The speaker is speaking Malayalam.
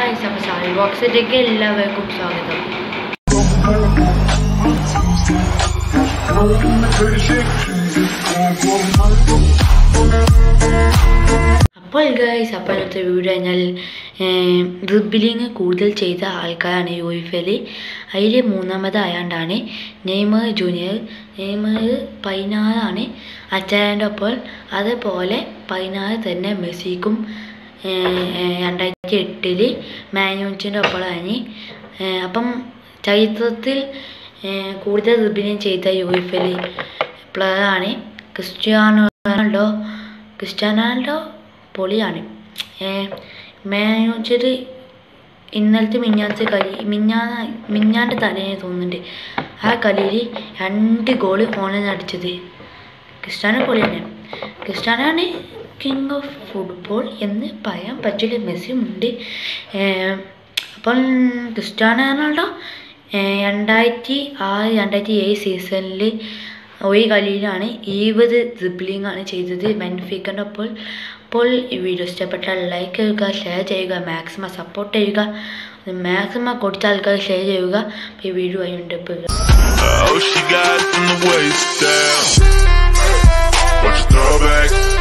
ഗായ്സ് അപ്പോൾ സാരി ബോക്സിലേക്ക് എല്ലാവർക്കും സ്വാഗതം അപ്പോൾ ഗായ്സ് അപ്പോൾ ഇന്നത്തെ വീഡിയോ കഴിഞ്ഞാൽ ഡ്രിബിലിങ് കൂടുതൽ ചെയ്ത ആൾക്കാരാണ് യു എഫ് എൽ അതിൽ മൂന്നാമതായാണ്ടാണ് നെയ്മർ ജൂനിയർ നെയ്മർ പതിനാറാണ് അച്ചായൻ്റെ ഒപ്പം അതുപോലെ പതിനാറ് തന്നെ മെസ്സിക്കും രണ്ടായിരത്തി എട്ടിൽ മാനുവൻസിൻ്റെ ഒപ്പമാണ് അപ്പം ചരിത്രത്തിൽ ഏഹ് കൂടുതൽ റിബിനിങ് ചെയ്ത യു എഫ് എൽ പ്ലെയറാണ് ക്രിസ്ത്യാനോ റൊണാൾഡോ ക്രിസ്ത്യാനോ റൊണാൾഡോ പൊളിയാണ് മാനുവൻസിൽ ഇന്നലത്തെ മിഞ്ഞാത്തെ കളി മിഞ്ഞാ മിഞ്ഞാൻ്റെ തലേന്ന് തോന്നുന്നുണ്ട് ആ കളിയിൽ രണ്ട് ഗോള് ഓണാണ് അടിച്ചത് ക്രിസ്ത്യാനോ പൊളിയാണ് ക്രിസ്ത്യാനോ ആണ് കിങ് ഓഫ് ഫുട്ബോൾ എന്ന് പറയാൻ പറ്റില്ല മെസ്സിയും ഉണ്ട് ഏഹ് അപ്പം ക്രിസ്ത്യാനോ റൊണാൾഡോ ഏഹ് രണ്ടായിരത്തി ആറ് രണ്ടായിരത്തി ഏഴ് സീസണിൽ ഒരു കളിയിലാണ് ഇരുപത് ഡ്രിബിളിംഗ് ആണ് ചെയ്തത് ബെൻഫിക്കൻ്റെ ഒപ്പം അപ്പോൾ ഈ വീഡിയോ ഇഷ്ടപ്പെട്ടാൽ ലൈക്ക് ചെയ്യുക ഷെയർ ചെയ്യുക മാക്സിമം സപ്പോർട്ട് ചെയ്യുക മാക്സിമം കൊടുത്ത ആൾക്കാർ ഷെയർ ചെയ്യുക അപ്പോൾ ഈ വീഡിയോ അതിൻ്റെ Oh, she got it from the waist down. Watch your throwback.